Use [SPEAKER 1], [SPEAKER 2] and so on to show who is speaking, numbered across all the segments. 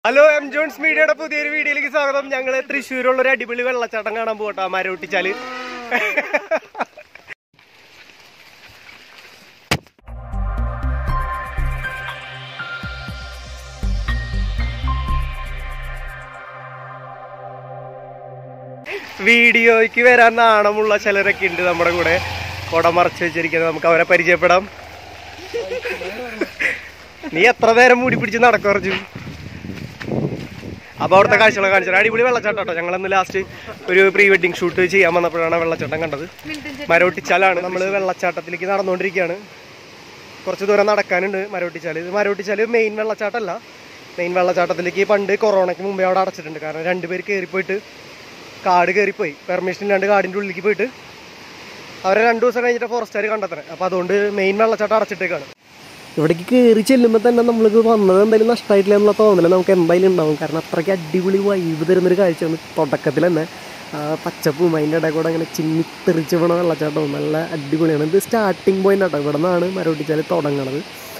[SPEAKER 1] hello M John's മീഡിയയുടെ പുതിയൊരു വീഡിയോയിലേക്ക് സ്വാഗതം ഞങ്ങള് തൃശ്ശൂരുള്ള ഒരു അടിപൊളി വെള്ളച്ചാട്ടം കാണാൻ പോകട്ടോ മരൊട്ടിച്ചാല് വീഡിയോയ്ക്ക് വരാൻ നാണമുള്ള ചിലരൊക്കെ ഉണ്ട് നമ്മുടെ കൂടെ കുട മറച്ചു വെച്ചിരിക്കുന്നത് നമുക്ക് അവരെ പരിചയപ്പെടാം നീ എത്ര നേരം മൂടി പിടിച്ച് നടക്കുറച്ചു അപ്പൊ അവിടുത്തെ കാഴ്ചകൾ കാണിച്ചത് അടിപൊളി വെള്ളച്ചാട്ടം കേട്ടോ ഞങ്ങൾ ലാസ്റ്റ് ഒരു പ്രീ വെഡിങ് ഷൂട്ട് ചെയ്യാൻ വന്നപ്പോഴാണ് വെള്ളച്ചാട്ടം കണ്ടത് മരവട്ടിച്ചാലാണ് നമ്മൾ വെള്ളച്ചാട്ടത്തിലേക്ക് നടന്നുകൊണ്ടിരിക്കുകയാണ് കുറച്ച് ദൂരം നടക്കാനുണ്ട് മരവട്ടിച്ചാൽ ഇത് മരവട്ടിച്ചാൽ മെയിൻ വെള്ളച്ചാട്ടമല്ല മെയിൻ വെള്ളച്ചാട്ടത്തിലേക്ക് പണ്ട് കൊറോണയ്ക്ക് മുമ്പേ അവിടെ അടച്ചിട്ടുണ്ട് കാരണം രണ്ടുപേർ കയറിപ്പോയിട്ട് കാട് കയറിപ്പോയി പെർമിഷൻ ഇല്ലാണ്ട് കാടിൻ്റെ ഉള്ളിലേക്ക് പോയിട്ട് അവരെ രണ്ടു ദിവസം കഴിഞ്ഞിട്ട് ഫോറസ്റ്റുകാർ കണ്ടെത്തണേ അപ്പോൾ അതുകൊണ്ട് മെയിൻ വെള്ളച്ചാട്ടം അടച്ചിട്ടേക്കാണ് ഇവിടേക്ക് കയറി ചെല്ലുമ്പോൾ തന്നെ നമ്മൾക്ക് വന്നത് എന്തായാലും നഷ്ടമായിട്ടില്ല എന്നുള്ള തോന്നല് നമുക്ക് എന്തായാലും ഉണ്ടാവും കാരണം അത്രയ്ക്ക് അടിപൊളി വൈബ് തരുന്നൊരു കാഴ്ചയാണ് തുടക്കത്തിൽ തന്നെ ആ പച്ചപ്പും അതിൻ്റെ ഇടയിൽ കൂടെ അങ്ങനെ ചിന്നി തെറിച്ച് പോണ വെള്ളച്ചാട്ടവും നല്ല അടിപൊളിയാണ് ഇത് സ്റ്റാർട്ടിങ് പോയിന്റ് ആട്ടോ ഇവിടെ നിന്നാണ് മരവട്ടിച്ചാൽ തുടങ്ങണത്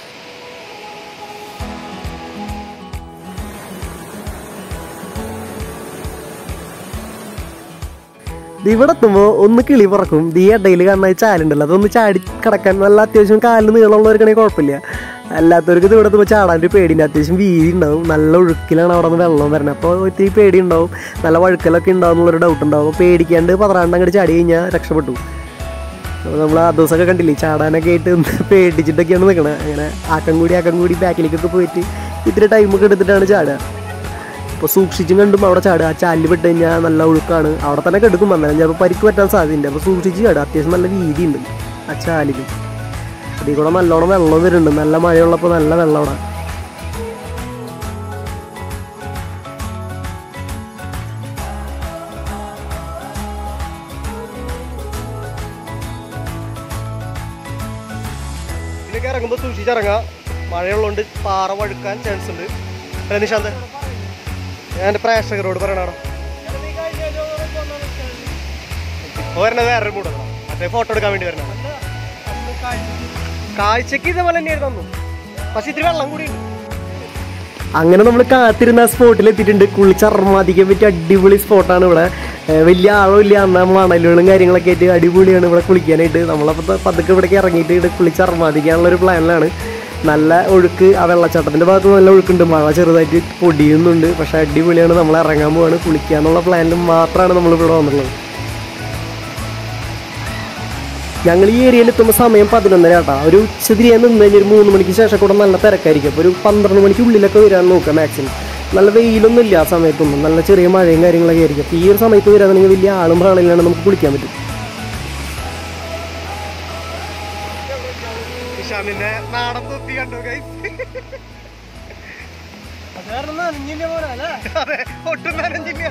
[SPEAKER 1] ഇത് ഇവിടെ എത്തുമ്പോൾ ഒന്ന് കിളി പറക്കും ഇത് ഈ ഇടയിൽ കാണുന്ന ഈ ചാലുണ്ടല്ലോ അതൊന്ന് ചാടി കിടക്കാൻ നല്ല അത്യാവശ്യം കാലിന് നീളമുള്ളവർക്കാണെങ്കിൽ കുഴപ്പമില്ല അല്ലാത്തവർക്ക് ഇത് ഇവിടെ എത്തുമ്പോൾ ചാടാൻ ഒരു പേടിയുണ്ട് അത്യാവശ്യം വീതി ഉണ്ടാവും നല്ല ഒഴുക്കിലാണ് അവിടെ നിന്ന് വെള്ളം വരുന്നത് അപ്പോൾ ഇത്തിരി പേടി ഉണ്ടാവും നല്ല വഴുക്കലൊക്കെ ഉണ്ടാവും എന്നുള്ളൊരു ഡൗട്ട് ഉണ്ടാവും അപ്പോൾ പേടിക്കാണ്ട് പതറാണ്ട് അങ്ങോട്ട് ചാടി കഴിഞ്ഞാൽ രക്ഷപ്പെട്ടു അപ്പോൾ നമ്മൾ ആ ദിവസമൊക്കെ കണ്ടില്ലേ ചാടാനൊക്കെ ആയിട്ട് ഒന്ന് പേടിച്ചിട്ടൊക്കെയാണ് നിൽക്കണത് അങ്ങനെ ആക്കം കൂടി ആക്കം കൂടി ബാക്കിലേക്കൊക്കെ പോയിട്ട് ഇത്തിരി ടൈമൊക്കെ എടുത്തിട്ടാണ് ചാടുക അപ്പോൾ സൂക്ഷിച്ചും കണ്ടും അവിടെ ചാടുക ആ ചാലിൽ വിട്ട് കഴിഞ്ഞാൽ നല്ല ഒഴുക്കാണ് അവിടെ തന്നെ കെടുക്കും വന്നാൽ ചിലപ്പോൾ പരിക്ക് പറ്റാൻ സാധ്യതയുണ്ട് അപ്പോൾ സൂക്ഷിച്ച് ചാടുക അത്യാവശ്യം നല്ല വീതി ഉണ്ട് ആ ചാലിൽ അതിൽ കൂടെ നല്ലോണം വെള്ളം വരുന്നുണ്ട് നല്ല മഴയുള്ളപ്പോൾ നല്ല വെള്ളം അവിടെ ഇതിലേക്ക് ഇറങ്ങുമ്പോൾ സൂക്ഷിച്ചിറങ്ങുക മഴയുള്ളതുകൊണ്ട് പാറ വഴുക്കാൻ ചാൻസ് ഉണ്ട് അല്ലേ നിശാന്ത് ഞാൻ എൻ്റെ പ്രേക്ഷകരോട് പറയണോ വരണത് വേറൊരു മൂടാണ് മറ്റേ ഫോട്ടോ എടുക്കാൻ വേണ്ടി വരണം കാഴ്ചക്ക് ഇതേപോലെ തന്നെയായിരുന്നു അന്നും പക്ഷെ ഇത്തിരി വെള്ളം കൂടി അങ്ങനെ നമ്മൾ കാത്തിരുന്ന സ്പോട്ടിൽ എത്തിയിട്ടുണ്ട് കുളിച്ചർമാദിക്കാൻ പറ്റിയ അടിപൊളി സ്പോട്ടാണ് ഇവിടെ ഏഹ് വലിയ ആഴമില്ല എന്നാൽ മണലുകളും കാര്യങ്ങളൊക്കെ ആയിട്ട് അടിപൊളിയാണ് ഇവിടെ കുളിക്കാനായിട്ട് നമ്മളപ്പോൾ പതുക്കെ ഇവിടേക്ക് ഇറങ്ങിയിട്ട് ഇവിടെ കുളിച്ചർമാദിക്കാനുള്ള ഒരു പ്ലാനിലാണ് നല്ല ഒഴുക്ക് ആ വെള്ളച്ചാട്ടത്തിൻ്റെ ഭാഗത്ത് നല്ല ഒഴുക്കുണ്ട് മഴ ചെറുതായിട്ട് പൊടിയുന്നുണ്ട് പക്ഷെ അടിപൊളിയാണ് നമ്മൾ ഇറങ്ങാൻ പോവാണ് കുളിക്കാന്നുള്ള പ്ലാനിൽ മാത്രമാണ് നമ്മളിവിടെ വന്നിട്ടുള്ളത് ഞങ്ങൾ ഈ ഏരിയയിൽ എത്തുമ്പോൾ സമയം പതിനൊന്നര കേട്ടോ ഒരു ഉച്ചതിരിയാൻ നിന്ന് കഴിഞ്ഞാൽ ഒരു മൂന്ന് മണിക്ക് ശേഷം കൂടെ നല്ല തിരക്കായിരിക്കും അപ്പോൾ ഒരു പന്ത്രണ്ട് മണിക്ക് ഉള്ളിലൊക്കെ വരാൻ നോക്കുക മാക്സിമം നല്ല വെയിലൊന്നും ഇല്ല ആ സമയത്തൊന്നും നല്ല ചെറിയ മഴയും കാര്യങ്ങളൊക്കെ ആയിരിക്കും അപ്പോൾ ഈ ഒരു സമയത്ത് വരാന്നുണ്ടെങ്കിൽ വലിയ ആളും ആളിലാണ് നമുക്ക് കുളിക്കാൻ പറ്റും ഇഷാമിന്റെ നാടൻ തൊപ്പി കണ്ടു അതെ ഒട്ടും നനഞ്ഞില്ല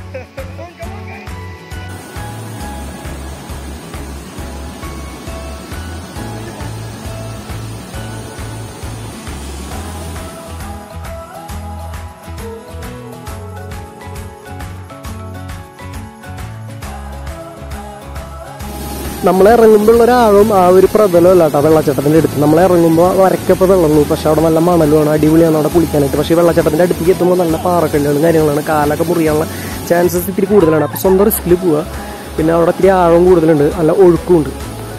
[SPEAKER 1] നമ്മൾ ഇറങ്ങുമ്പോൾ ഒരാളും ആ ഒരു പ്രതലമല്ല കേട്ടോ വെള്ളച്ചാട്ടത്തിൻ്റെ അടുത്ത് നമ്മൾ ഇറങ്ങുമ്പോൾ വരക്കപ്പോൾ വെള്ളമുള്ളൂ പക്ഷെ അവിടെ നല്ല മണലുമാണ് അടിപൊളിയാണ് അവിടെ കുളിക്കാനായിട്ട് പക്ഷേ ഈ വെള്ളച്ചാട്ടത്തിൻ്റെ അടുത്തേക്ക് എത്തുമ്പോൾ നല്ല പാറക്കല്ലുകളും കാര്യങ്ങളാണ് കാലൊക്കെ മുറിയാനുള്ള ചാൻസസ് ഇത്തിരി കൂടുതലാണ് അപ്പോൾ സ്വന്തം റിസ്കിൽ പോവുക പിന്നെ അവിടെ ഇത്തിരി ആഴം കൂടുതലുണ്ട് നല്ല ഒഴുക്കുമുണ്ട്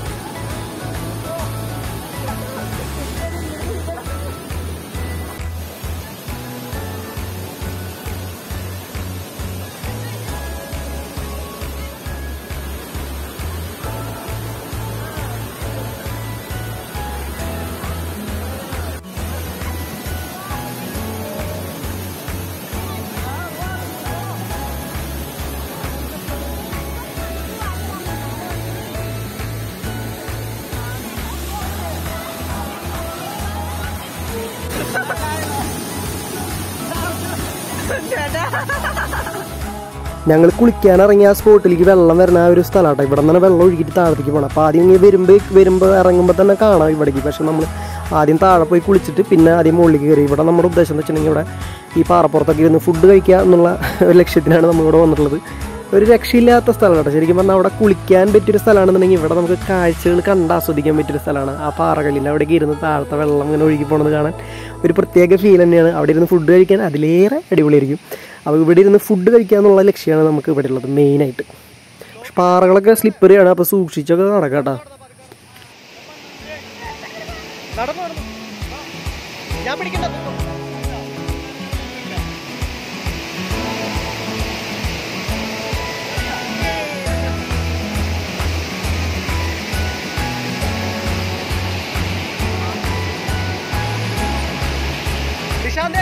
[SPEAKER 1] ഞങ്ങൾ കുളിക്കാൻ ഇറങ്ങിയ ആ സ്പോട്ടിലേക്ക് വെള്ളം വരുന്ന ആ ഒരു സ്ഥലമാട്ടോ ഇവിടെ നിന്നാണ് വെള്ളം ഒഴുകിയിട്ട് താഴത്തേക്ക് പോകണം അപ്പോൾ ആദ്യം ഇങ്ങനെ വരുമ്പോൾ വരുമ്പോൾ ഇറങ്ങുമ്പോൾ തന്നെ കാണാം ഇവിടേക്ക് പക്ഷെ നമ്മൾ ആദ്യം താഴെ പോയി കുളിച്ചിട്ട് പിന്നെ ആദ്യം മുകളിലേക്ക് കയറി ഇവിടെ നമ്മുടെ ഉദ്ദേശം എന്ന് വെച്ചിട്ടുണ്ടെങ്കിൽ ഇവിടെ ഈ പാറപ്പുറത്തൊക്കെ ഇരുന്ന് ഫുഡ് കഴിക്കുക എന്നുള്ള ഒരു ലക്ഷ്യത്തിനാണ് നമ്മളിവിടെ വന്നിട്ടുള്ളത് ഒരു രക്ഷയില്ലാത്ത സ്ഥലമാണ് കേട്ടോ ശരിക്കും പറഞ്ഞാൽ അവിടെ കുളിക്കാൻ പറ്റിയൊരു സ്ഥലമാണെന്നുണ്ടെങ്കിൽ ഇവിടെ നമുക്ക് കാഴ്ചകൾ കണ്ട് ആസ്വദിക്കാൻ പറ്റിയൊരു സ്ഥലമാണ് ആ പാറകളിൽ അവിടേക്ക് ഇരുന്ന് താഴത്തെ വെള്ളം ഇങ്ങനെ ഒഴുകി പോണത് കാണാൻ ഒരു പ്രത്യേക ഫീൽ തന്നെയാണ് അവിടെ ഇരുന്ന് ഫുഡ് കഴിക്കാൻ അതിലേറെ അടിപൊളിയായിരിക്കും അപ്പോൾ ഇവിടെ ഇരുന്ന് ഫുഡ് കഴിക്കുക എന്നുള്ള ലക്ഷ്യമാണ് നമുക്ക് ഇവിടെ ഉള്ളത് മെയിനായിട്ട് പക്ഷെ പാറകളൊക്കെ സ്ലിപ്പറിയാണ് അപ്പോൾ സൂക്ഷിച്ചൊക്കെ നടക്കാം കേട്ടോ ഞാൻ പിടിക്കണ്ട നിശാന്തേ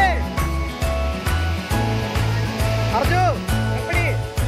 [SPEAKER 1] അർജു എപ്പടി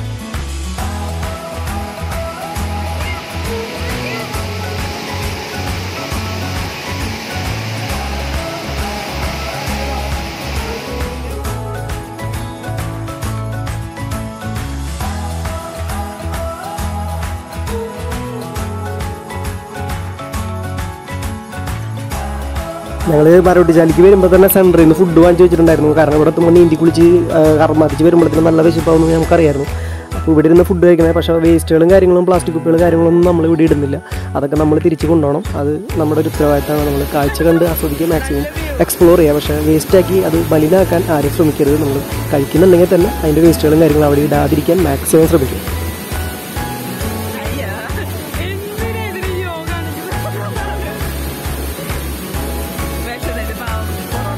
[SPEAKER 1] ഞങ്ങൾ മരവട്ടിച്ചാലിക്ക് വരുമ്പോൾ തന്നെ സെൻറ്ററിൽ നിന്ന് ഫുഡ് വാങ്ങിച്ച് വെച്ചിട്ടുണ്ടായിരുന്നു കാരണം ഇവിടെ എത്തുമ്പോൾ നീന്തി കുളിച്ച് കർമ്മതിച്ച് വരുമ്പോഴത്തേനും നല്ല വിശപ്പാവുമെന്ന് നമുക്കറിയായിരുന്നു അപ്പോൾ ഇവിടെ ഇരുന്ന് ഫുഡ് കഴിക്കുന്നത് പക്ഷേ വേസ്റ്റുകളും കാര്യങ്ങളും പ്ലാസ്റ്റിക് കുപ്പികളും കാര്യങ്ങളൊന്നും നമ്മൾ ഇവിടെ ഇടുന്നില്ല അതൊക്കെ നമ്മൾ തിരിച്ച് കൊണ്ടുപോകണം അത് നമ്മുടെ ഒരു ഉത്തരവാദിത്തമാണ് നമ്മൾ കാഴ്ച കണ്ട് ആസ്വദിക്കുക മാക്സിമം എക്സ്പ്ലോർ ചെയ്യുക പക്ഷേ വേസ്റ്റാക്കി അത് മലിനാക്കാൻ ആരും ശ്രമിക്കരുത് നമ്മൾ കഴിക്കുന്നുണ്ടെങ്കിൽ തന്നെ അതിൻ്റെ വേസ്റ്റുകളും കാര്യങ്ങളും അവിടെ ഇടാതിരിക്കാൻ മാക്സിമം ശ്രമിക്കും
[SPEAKER 2] എന്തിനെതിരെ യോഗ വിഷതല് പാവം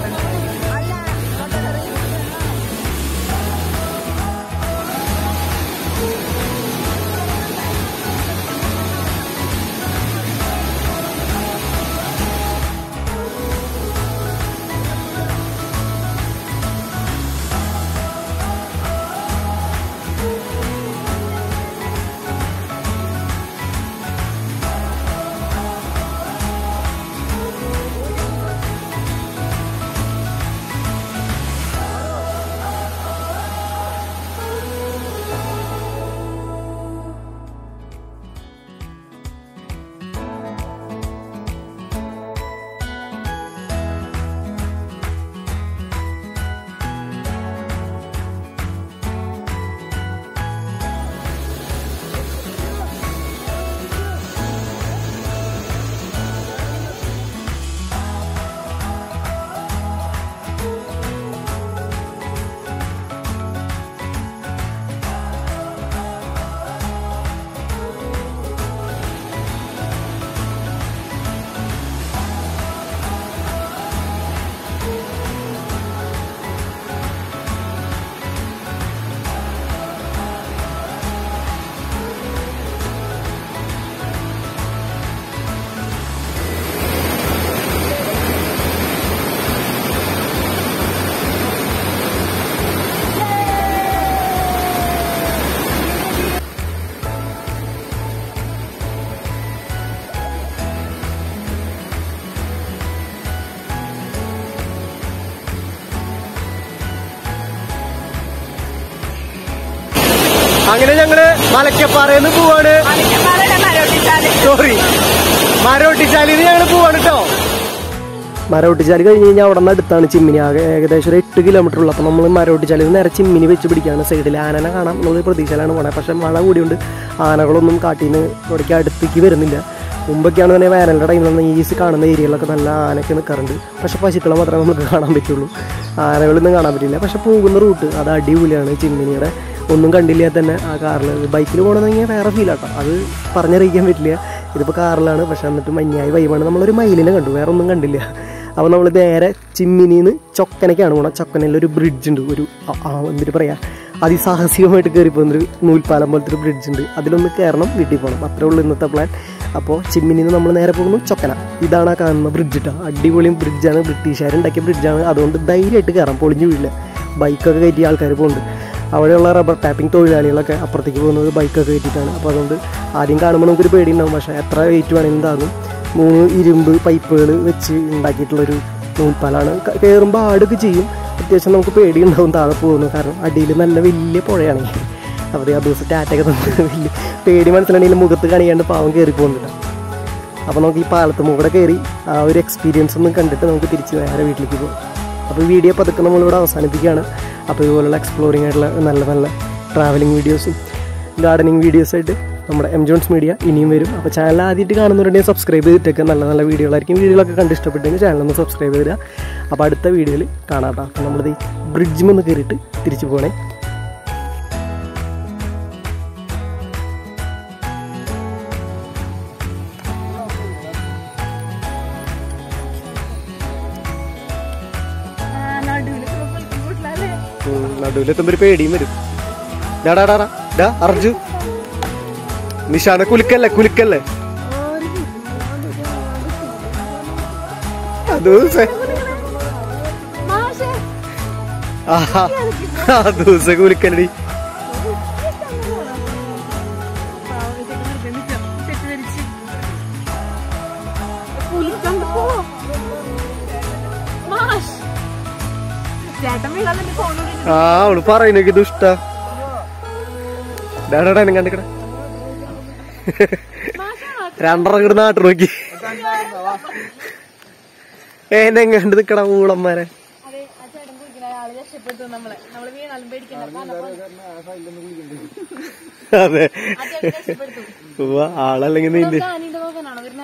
[SPEAKER 1] അങ്ങനെ ഞങ്ങള് മലക്കപ്പാറയിൽ പോവാണ്
[SPEAKER 2] മലക്കപ്പാറയുടെ മരോട്ടിച്ചാല്
[SPEAKER 1] സോറി മരോട്ടിച്ചാലിന്ന് ഞങ്ങൾ പോവാണ് കേട്ടോ മരോട്ടിച്ചാല് കഴിഞ്ഞ് കഴിഞ്ഞാൽ അവിടെ നിന്ന് അടുത്താണ് ചിമ്മിനി ആകെ ഏകദേശം ഒരു എട്ട് കിലോമീറ്റർ ഉള്ളൂ അപ്പോൾ നമ്മൾ മരോട്ടിച്ചാലിൽ നിന്ന് നേരെ ചിമ്മിനി വെച്ച് പിടിക്കുകയാണ് സൈഡിൽ ആനനെ കാണാം നമ്മൾ പ്രതീക്ഷയിലാണ് പോണത് പക്ഷേ മഴ കൂടിയുണ്ട് ആനകളൊന്നും കാട്ടിൽ നിന്ന് ഇവിടേക്ക് അടുത്തേക്ക് വരുന്നില്ല മുമ്പൊക്കെയാണ് തന്നെ വേനലിൻ്റെ ടൈമിലൊന്നും ഈസി കാണുന്ന ഏരിയകളിലൊക്കെ നല്ല ആനയൊക്കെ നിൽക്കാറുണ്ട് പക്ഷേ പശുക്കളെ മാത്രമേ നമുക്ക് കാണാൻ പറ്റുള്ളൂ ആനകളൊന്നും കാണാൻ പറ്റില്ല പക്ഷേ പോകുന്ന റൂട്ട് അത് അടിപൊളിയാണ് ചിമ്മിനിയുടെ ഒന്നും കണ്ടില്ല തന്നെ ആ കാറിൽ ബൈക്കിൽ പോകണമെന്നെങ്കിൽ വേറെ ഫീലാട്ടോ അത് പറഞ്ഞറിയിക്കാൻ പറ്റില്ല ഇതിപ്പോൾ കാറിലാണ് പക്ഷെ എന്നിട്ട് മഞ്ഞായി വൈബാണ് നമ്മളൊരു മയിലിനെ കണ്ടു വേറെ ഒന്നും കണ്ടില്ല അപ്പോൾ നമ്മൾ നേരെ ചിമ്മിനിന്ന് ചൊക്കനയ്ക്കാണ് പോകണം ചൊക്കനയിൽ ഒരു ബ്രിഡ്ജ് ഉണ്ട് ഒരു ആ- ആ, എന്തിട്ട് പറയാ അതിസാഹസികമായിട്ട് കയറി പോകുന്നൊരു നൂൽപ്പാലം പോലത്തെ ഒരു ബ്രിഡ്ജ് ഉണ്ട് അതിലൊന്ന് കയറണം വീട്ടിൽ പോകണം അത്രേ ഉള്ളൂ ഇന്നത്തെ പ്ലാൻ അപ്പോൾ ചിമ്മിനിന്ന് നമ്മൾ നേരെ പോകുന്നു ചൊക്കന ഇതാണ് ആ കാണുന്ന ബ്രിഡ്ജ് കേട്ടോ അടിപൊളിയും ബ്രിഡ്ജാണ് ബ്രിട്ടീഷുകാരുണ്ടാക്കിയ ബ്രിഡ്ജാണ് അതുകൊണ്ട് ധൈര്യമായിട്ട് കയറാം പൊളിഞ്ഞു വീഴില്ല ബൈക്കൊക്കെ കയറ്റിയ ആൾക്കാർ പോകുന്നുണ്ട് അവിടെയുള്ള റബ്ബർ ടാപ്പിംഗ് തൊഴിലാളികളൊക്കെ അപ്പുറത്തേക്ക് പോകുന്നത് ബൈക്കൊക്കെ കയറ്റിയിട്ടാണ് അപ്പോൾ അതുകൊണ്ട് ആദ്യം കാണുമ്പോൾ നമുക്കൊരു പേടി ഉണ്ടാവും പക്ഷേ എത്ര വെയിറ്റ് വേണമെങ്കിലും താങ്ങും മൂന്ന് ഇരുമ്പ് പൈപ്പുകൾ വെച്ച് ഉണ്ടാക്കിയിട്ടുള്ളൊരു നൂൽപ്പാലാണ് ക- കയറുമ്പോൾ ആടൊക്കെ ചെയ്യും അത്യാവശ്യം നമുക്ക് പേടി ഉണ്ടാവും താഴെ പോകുന്നു കാരണം അടിയിൽ നല്ല വലിയ പുഴയാണ് അപ്പോൾ ആ ദിവസം ടാറ്റൊക്കെ തന്ന് വലിയ പേടി മനസ്സിലാണെങ്കിൽ മുഖത്ത് കാണിക്കാണ്ട് പാവം കയറി പോകുന്നുണ്ട് അപ്പോൾ നമുക്ക് ഈ പാലത്ത് മുകളിൽ കയറി ആ ഒരു എക്സ്പീരിയൻസ് ഒന്ന് കണ്ടിട്ട് നമുക്ക് തിരിച്ച് നേരെ വീട്ടിലേക്ക് പോകും അപ്പോൾ ഈ വീഡിയോ പതുക്കെ നമ്മളിവിടെ അവസാനിപ്പിക്കുകയാണ് അപ്പോൾ ഇതുപോലുള്ള എക്സ്പ്ലോറിംഗ് ആയിട്ടുള്ള നല്ല നല്ല ട്രാവലിംഗ് വീഡിയോസും ഗാർഡനിങ് വീഡിയോസ് ആയിട്ട് നമ്മുടെ എം ജോൺസ് മീഡിയ ഇനിയും വരും അപ്പോൾ ചാനൽ ആദ്യമായിട്ട് കാണുന്നവരുണ്ടെങ്കിൽ സബ്സ്ക്രൈബ് ചെയ്തിട്ടൊക്കെ നല്ല നല്ല വീഡിയോകളായിരിക്കും വീഡിയോകളൊക്കെ കണ്ട് ഇഷ്ടപ്പെട്ടെങ്കിൽ ചാനലൊന്ന് സബ്സ്ക്രൈബ് ചെയ്തിടുക അപ്പോൾ അടുത്ത വീഡിയോയിൽ കാണാം കേട്ടോ അപ്പോൾ നമ്മളിത് ബ്രിഡ്ജിമൊന്ന് കയറിയിട്ട് തിരിച്ചു പോകണേ നടുവിലെത്തുമ്പോൾ ഒരു പേടിയും വരും ഡാടാ ഡാടാ ഡാ അർജു നിഷാന കുലുക്കല്ലേ കുലുക്കല്ലേ അത് ദിവസം കുലുക്കല്ലടി
[SPEAKER 2] ചേട്ടൻ വീടാൻ തന്നെ ഫോണോട്
[SPEAKER 1] ആ അവള് പറയുന്നെങ്കിൽ ഇത് ഇഷ്ട ഡാടാ എന്നെ കണ്ടിക്കട രണ്ടെണ്ണം കിടന്ന് നാട്ടു നോക്കി എന്നെങ്ങാണ്ട് നിക്കട ഊളന്മാരെ
[SPEAKER 2] അതെ ആ ചേട്ടൻ കുളിക്കുന്ന ആള് രക്ഷപ്പെട്ടു നമ്മളെ നമ്മള് വീണാലും പേടിക്കണ്ട
[SPEAKER 1] അതെ
[SPEAKER 2] ആ ചേട്ടൻ രക്ഷപ്പെടുത്തു
[SPEAKER 1] ഉവ്വ, ആളല്ലെങ്കിൽ നിന്റെ
[SPEAKER 2] ആനീന്റെ നോക്കാനാണോ വരുന്നേ